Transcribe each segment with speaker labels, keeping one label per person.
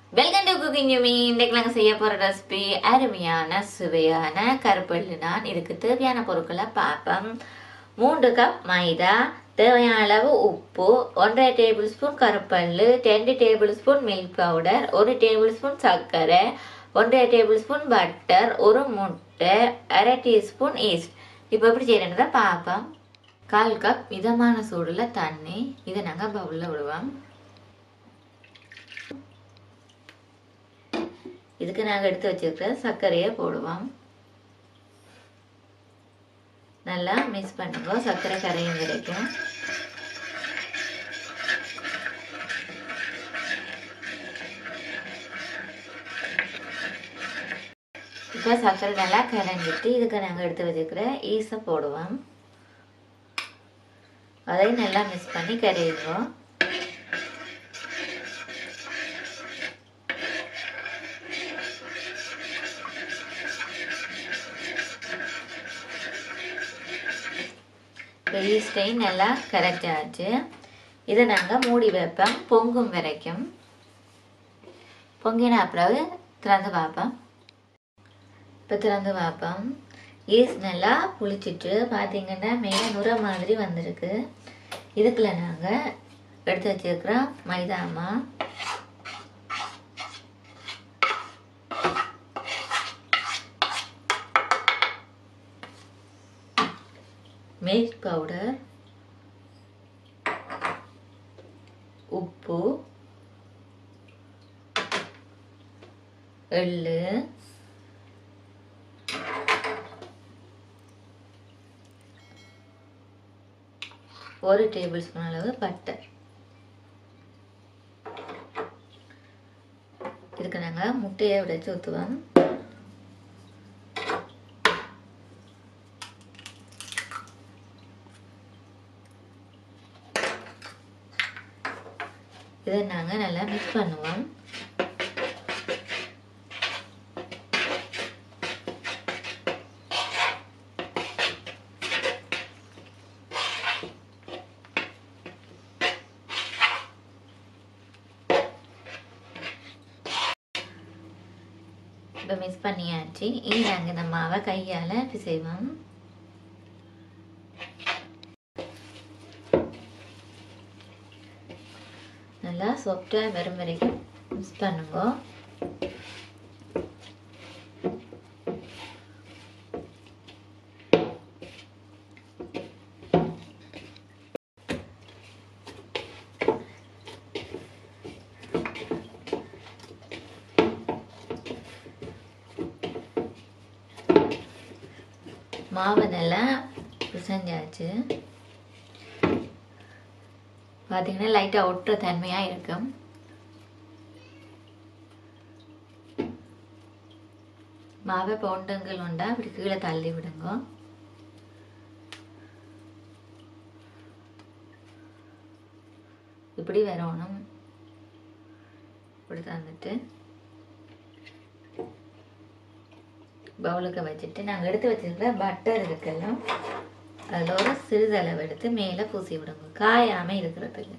Speaker 1: welcome to cooking யூமி இன்றைக்கு நாங்கள் செய்ய போகிற ரெசிபி அருமையான சுவையான கருப்பெள்ளு நான் இதுக்கு தேவையான பொருட்களை பார்ப்போம் மூன்று கப் மைதா தேவையான அளவு உப்பு ஒன்றரை டேபிள் ஸ்பூன் கருப்பெள்ளு ரெண்டு டேபிள் ஸ்பூன் மில்க் பவுடர் ஒரு டேபிள் ஸ்பூன் சர்க்கரை ஒன்றரை டேபிள் ஸ்பூன் பட்டர் ஒரு முட்டை அரை டீஸ்பூன் ஈஸ்ட் இப்போ எப்படி செய்யறதை பார்ப்போம் கால் கப் மிதமான சூடில் தண்ணி இதை நாங்கள் பவுலில் விடுவோம் இதுக்கு நாங்கள் எடுத்து வச்சிருக்கிற சர்க்கரையை போடுவோம் நல்லா மிக்ஸ் பண்ணுங்க சர்க்கரை கரையும் கிடைக்கும் இப்போ சர்க்கரை நல்லா கரைஞ்சிட்டு இதுக்கு நாங்கள் எடுத்து வச்சிருக்கிற ஈஸை போடுவோம் அதையும் நல்லா மிக்ஸ் பண்ணி கரையுங்க இப்போ ஈஸ்டையும் நல்லா கரைச்சாச்சு இதை நாங்கள் மூடி வைப்போம் பொங்கும் வரைக்கும் பொங்கின பிறகு திறந்து பார்ப்போம் இப்போ திறந்து பார்ப்போம் ஈஸ்ட் நல்லா புளிச்சிட்டு பார்த்தீங்கன்னா மேலே நுர மாதிரி வந்திருக்கு இதுக்குள்ள நாங்கள் எடுத்து வச்சிருக்கிறோம் மைதாமா மில்க் பவுடர் உப்பு எள்ளு ஒரு டேபிள் ஸ்பூன் அளவு பட்டர் இதுக்கு நாங்கள் முட்டையை உடைச்சு ஊற்றுவோம் இதை நாங்கள் நல்லா மிக்ஸ் பண்ணுவோம் இப்போ மிக்ஸ் பண்ணியாச்சு இனி நாங்கள் இந்த மாவை கையால் பிசைவோம் நல்லா சாஃப்டாக வரும் வரைக்கும் மிக்ஸ் பண்ணுங்க மாவு நல்லா பிசைஞ்சாச்சு பார்த்தீங்கன்னா லைட்டாக ஒட்டுற தன்மையாக இருக்கும் மாவை பவுண்டங்கள் உண்டா அப்படி கீழே தள்ளி விடுங்க இப்படி வரணும் இப்படி தந்துட்டு பவுலுக்கு வச்சுட்டு நாங்கள் எடுத்து வச்சிருக்கிற பட்டர் இருக்குல்ல அதில் ஒரு சிறிதளவு எடுத்து மேலே பூசி விடுங்க காயாமல் இருக்கிறதுக்கு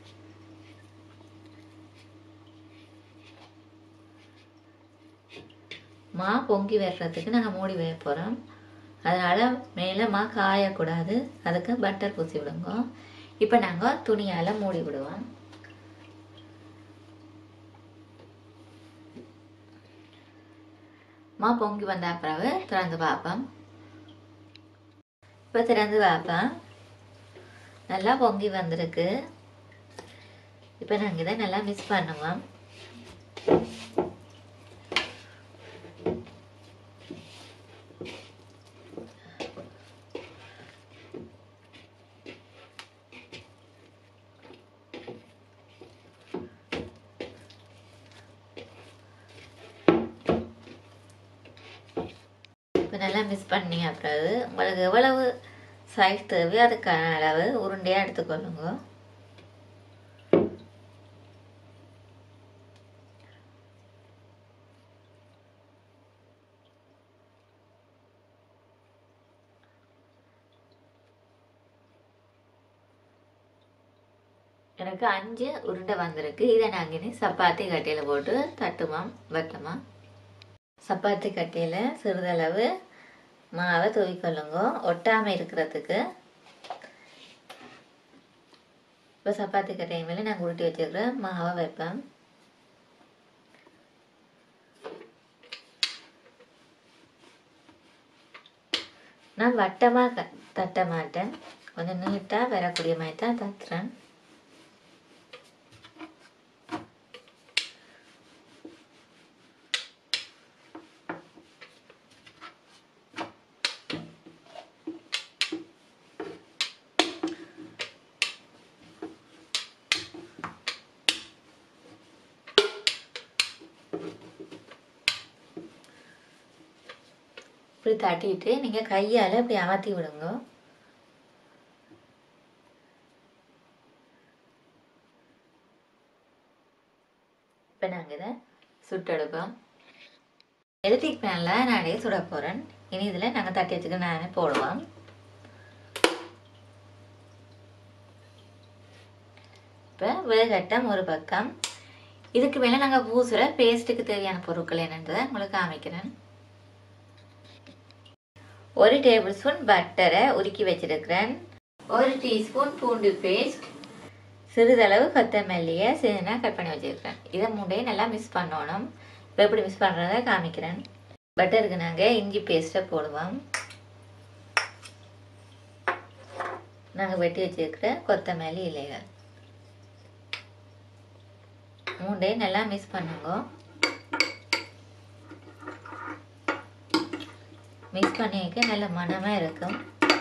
Speaker 1: மா பொங்கி வர்றதுக்கு நாங்கள் மூடி வைக்க போகிறோம் அதனால் மேலே மா காயக்கூடாது அதுக்கு பட்டர் பூசி விடுங்க இப்போ நாங்கள் துணியால் மூடி விடுவோம் மா பொங்கி வந்த பிறகு திறந்து பார்ப்போம் இப்போ திறந்து பார்ப்பேன் நல்லா பொங்கி வந்திருக்கு இப்போ நாங்கள் இதை நல்லா மிக்ஸ் பண்ணுவோம் இப்போ நல்லா மிக்ஸ் பண்ணி அப்புறம் உங்களுக்கு எவ்வளவு சைஸ் தேவையோ அதுக்கான அளவு உருண்டையாக எடுத்துக்கொள்ளுங்க எனக்கு அஞ்சு உருண்டை வந்திருக்கு இதை நாங்கள் இனி சப்பாத்தி கட்டையில் போட்டு தட்டுமாம் வெட்டமா சப்பாத்தி கட்டையில் சிறிதளவு மாவை தூவிக்கொள்ளுங்க ஒட்டாமல் இருக்கிறதுக்கு இப்போ சப்பாத்தி கட்டையை மேலே நாங்கள் உருட்டி வச்சுருக்கிற மாவை வைப்பேன் நான் வட்டமாக க தட்ட மாட்டேன் கொஞ்சம் நீட்டாக வரக்கூடிய மாதிரி தான் தட்டுறேன் இப்படி தட்டிட்டு நீங்கள் கையால் இப்படி அமர்த்தி விடுங்க இப்போ நாங்கள் இதை சுட்டெடுப்போம் எலக்ட்ரிக் பேனில் நானே சுட போகிறேன் இனி இதில் நாங்கள் தட்டி வச்சுக்க நானே போடுவோம் இப்போ வேகட்டம் ஒரு பக்கம் இதுக்கு மேலே நாங்கள் பூசுகிற பேஸ்ட்டுக்கு தேவையான பொருட்கள் என்னன்றதை உங்களுக்கு காமிக்கிறேன் ஒரு டேபிள் ஸ்பூன் பட்டரை உருக்கி வச்சிருக்கிறேன் ஒரு டீஸ்பூன் பூண்டு பேஸ்ட் சிறிதளவு கொத்தமல்லியை சிறுனா கட் பண்ணி வச்சிருக்கிறேன் இதை மூண்டையும் நல்லா மிக்ஸ் பண்ணணும் இப்போ எப்படி மிக்ஸ் பண்ணுறத காமிக்கிறேன் பட்டருக்கு நாங்கள் இஞ்சி பேஸ்ட்டை போடுவோம் நாங்கள் வெட்டி வச்சிருக்கிற கொத்தமல்லி இலைகள் மூண்டையும் நல்லா மிக்ஸ் பண்ணுங்க மிக்ஸ் பண்ணி வைக்க நல்ல மணமாக இருக்கும்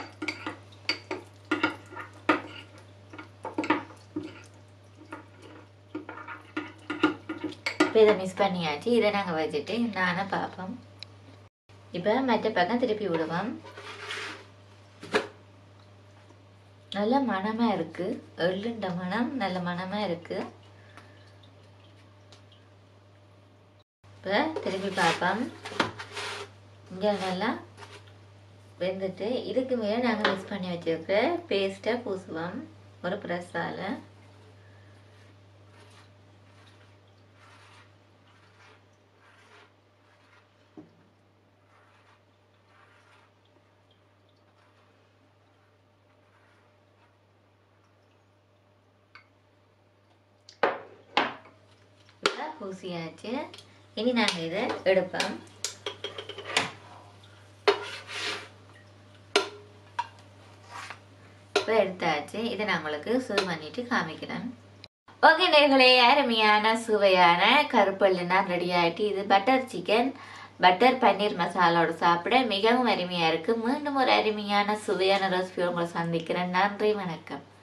Speaker 1: இப்போ இதை மிக்ஸ் பண்ணியாச்சு இதை நாங்கள் வச்சுட்டு நானே பார்ப்போம் இப்போ மற்ற பக்கம் திருப்பி விடுவோம் நல்ல மணமாக இருக்குது எள்ளுண்ட மணம் நல்ல மணமாக இருக்குது இப்போ திருப்பி பார்ப்போம் இங்கே நல்லா வெந்துட்டு இதுக்கு மேலே நாங்கள் மிக்ஸ் பண்ணி வச்சுருக்கிற பேஸ்ட்டை பூசுவோம் ஒரு ப்ரெஸ்ஸால் பூசியாச்சு இனி நாங்கள் இதை எடுப்போம் இப்போ எடுத்தாச்சு இதை நான் உங்களுக்கு சுவை பண்ணிட்டு காமிக்கிறேன் ஓகே நேர்களே அருமையான சுவையான கருப்பல்லுனா ரெடி ஆகிட்டு இது பட்டர் சிக்கன் பட்டர் பன்னீர் மசாலாவோட சாப்பிட மிகவும் அருமையாக இருக்குது மீண்டும் ஒரு அருமையான சுவையான ரெசிபியோடு உங்களை சந்திக்கிறேன் நன்றி வணக்கம்